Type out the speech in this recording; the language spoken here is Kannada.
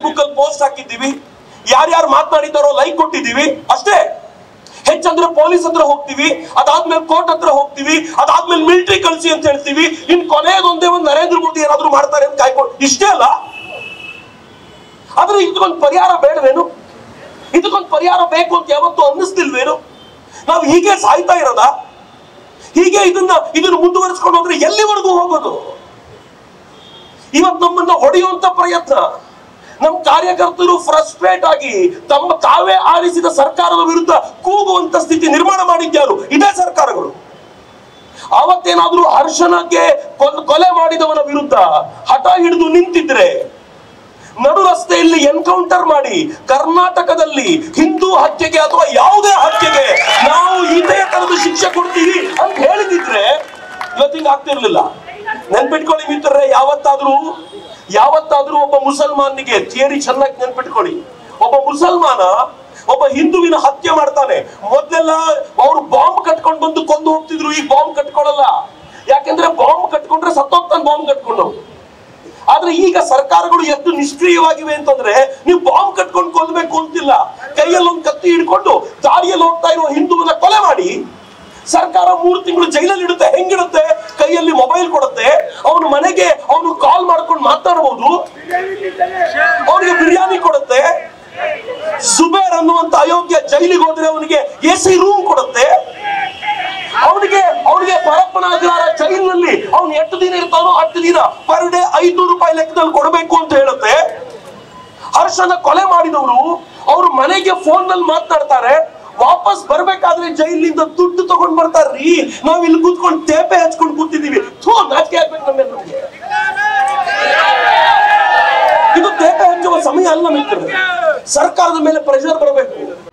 ಬುಕ್ ಅಲ್ಲಿ ಪೋಸ್ಟ್ ಹಾಕಿದ್ದೀವಿ ಯಾರ್ಯಾರು ಮಾತನಾಡಿದ್ದಾರೋ ಲೈಕ್ ಕೊಟ್ಟಿದ್ದೀವಿ ಅಷ್ಟೇ ಹೆಚ್ಚಂದ್ರೆ ಪೊಲೀಸ್ ಹತ್ರ ಹೋಗ್ತೀವಿ ಅದಾದ್ಮೇಲೆ ಕೋರ್ಟ್ ಹತ್ರ ಹೋಗ್ತೀವಿ ಅದಾದ್ಮೇಲೆ ಮಿಲಿಟರಿ ಕಳಿಸಿ ಅಂತ ಹೇಳ್ತೀವಿ ಇನ್ ಕೊನೆಯದೊಂದೇ ಒಂದು ನರೇಂದ್ರ ಮೋದಿ ಏನಾದ್ರು ಮಾಡ್ತಾರೆ ಅಂತ ಕಾಯ್ಕೊಂಡು ಇಷ್ಟೇ ಅಲ್ಲ ಆದ್ರೆ ಇದಕ್ಕೊಂದು ಪರಿಹಾರ ಬೇಡವೇನು ಇದಕ್ಕೊಂದು ಪರಿಹಾರ ಬೇಕು ಅಂತ ಯಾವತ್ತೂ ಅನ್ನಿಸ್ತಿಲ್ವೇನು ನಾವು ಹೀಗೆ ಸಾಯ್ತಾ ಇರೋದಾ ಹೀಗೆ ಇದನ್ನ ಇದನ್ನು ಮುಂದುವರಿಸ್ಕೊಂಡು ಹೋದ್ರೆ ಎಲ್ಲಿವರೆಗೂ ಹೋಗೋದು ಇವತ್ತು ನಮ್ಮನ್ನ ಹೊಡೆಯುವಂತ ಪ್ರಯತ್ನ ನಮ್ಮ ಕಾರ್ಯಕರ್ತರು ಫ್ರಸ್ಟ್ರೇಟ್ ಆಗಿ ತಮ್ಮ ತಾವೇ ಆರಿಸಿದ ಸರ್ಕಾರದ ವಿರುದ್ಧ ಕೂಗುವಂತ ಸ್ಥಿತಿ ನಿರ್ಮಾಣ ಮಾಡಿದ್ಯಾರು ಇದೇ ಸರ್ಕಾರಗಳು ಅವತ್ತೇನಾದ್ರೂ ಹರ್ಷಣಕ್ಕೆ ಕೊಲ್- ಕೊಲೆ ಮಾಡಿದವನ ವಿರುದ್ಧ ಹಠ ಹಿಡಿದು ನಿಂತಿದ್ರೆ ನಡು ರಸ್ತೆಯಲ್ಲಿ ಎನ್ಕೌಂಟರ್ ಮಾಡಿ ಕರ್ನಾಟಕದಲ್ಲಿ ಹಿಂದೂ ಹತ್ಯೆಗೆ ಅಥವಾ ಯಾವುದೇ ಹತ್ಯೆಗೆ ನಾವು ಇದೇ ತರದ ಶಿಕ್ಷೆ ಕೊಡ್ತೀವಿ ಅಂತ ಹೇಳಿದಿದ್ರೆ ಇವತ್ತಿಂಗ್ ಆಗ್ತಿರ್ಲಿಲ್ಲ ನೆನ್ಪಿಟ್ಕೊಳ್ಳಿ ಮಿತ್ರರೇ ಯಾವತ್ತಾದ್ರೂ ಯಾವತ್ತಾದ್ರೂ ಒಬ್ಬ ಮುಸಲ್ಮಾನಿಗೆ ಥಿಯರಿ ಚೆನ್ನಾಗಿ ನೆನ್ಪಿಟ್ಕೊಳ್ಳಿ ಒಬ್ಬ ಮುಸಲ್ಮಾನ ಒಬ್ಬ ಹಿಂದುವಿನ ಹತ್ಯೆ ಮಾಡ್ತಾನೆ ಮೊದಲೆಲ್ಲ ಅವ್ರು ಬಾಂಬ್ ಕಟ್ಕೊಂಡು ಬಂದು ಕೊಂದು ಹೋಗ್ತಿದ್ರು ಈಗ ಬಾಂಬ್ ಕಟ್ಕೊಳ್ಳಲ್ಲ ಯಾಕೆಂದ್ರೆ ಬಾಂಬ್ ಕಟ್ಕೊಂಡ್ರೆ ಸತ್ತೋಗ್ತಾನೆ ಬಾಂಬ್ ಕಟ್ಕೊಂಡು ಆದ್ರೆ ಈಗ ಸರ್ಕಾರಗಳು ಎಷ್ಟು ನಿಷ್ಕ್ರಿಯವಾಗಿವೆ ಅಂತಂದ್ರೆ ನೀವು ಬಾಂಬ್ ಕಟ್ಕೊಂಡು ಕೊಲ್ಬೇಕು ಅಂತಿಲ್ಲ ಕೈಯಲ್ಲಿ ಒಂದು ಕತ್ತಿ ಹಿಡ್ಕೊಂಡು ದಾರಿಯಲ್ಲಿ ಹೋಗ್ತಾ ಇರುವ ಹಿಂದೂವನ್ನ ಕೊಲೆ ಮಾಡಿ ಸರ್ಕಾರ ಮೂರು ತಿಂಗಳು ಜೈಲಲ್ಲಿ ಇಡುತ್ತೆ ಹೆಂಗಿಡುತ್ತೆ ಕೈಯಲ್ಲಿ ಮೊಬೈಲ್ ಕೊಡುತ್ತೆ ಅವನು ಮನೆಗೆ ಅವನು ಕಾಲ್ ಮಾಡ್ಕೊಂಡು ಮಾತಾಡಬಹುದು ಅವನಿಗೆ ಬಿರಿಯಾನಿ ಕೊಡುತ್ತೆ ಸುಬೇರ್ ಅನ್ನುವಂತ ಅಯೋಗ್ಯ ಜೈಲಿಗೆ ಹೋದ್ರೆ ಅವನಿಗೆ ಎ ಸಿ ರೂಮ್ ಕೊಡುತ್ತೆ ಅವನಿಗೆ ಅವನಿಗೆ ಪರಪ್ಪನ ಅಧಿಕಾರ ಜೈಲಿನಲ್ಲಿ ಅವನು ಎಷ್ಟು ದಿನ ಇರ್ತಾನೋ ಹತ್ತು ದಿನ ಪರ್ ಡೇ ಐನೂರು ರೂಪಾಯಿ ಲೆಕ್ಕದಲ್ಲಿ ಕೊಡಬೇಕು ಅಂತ ಹೇಳುತ್ತೆ ಹರ್ಷನ ಕೊಲೆ ಮಾಡಿದವರು ಅವ್ರ ಮನೆಗೆ ಫೋನ್ ನಲ್ಲಿ ಮಾತನಾಡ್ತಾರೆ ವಾಪಸ್ ಬರ್ಬೇಕಾದ್ರೆ ಜೈಲಿಂದ ದುಡ್ಡು ತಗೊಂಡ್ ಬರ್ತಾರ್ರಿ ನಾವ್ ಇಲ್ಲಿ ಕೂತ್ಕೊಂಡು ತೇಪೆ ಹಚ್ಕೊಂಡು ಕೂತಿದೀವಿ ಥೂ ನಾಚಿಕೆ ಆಗ್ಬೇಕು ನಮ್ಮ ನಮ್ಗೆ ಇದು ತೇಪೆ ಹಚ್ಚುವ ಸಮಯ ಅಲ್ಲ ಮಿತ್ರರೇ ಸರ್ಕಾರದ ಮೇಲೆ ಪ್ರೆಷರ್ ಬರಬೇಕು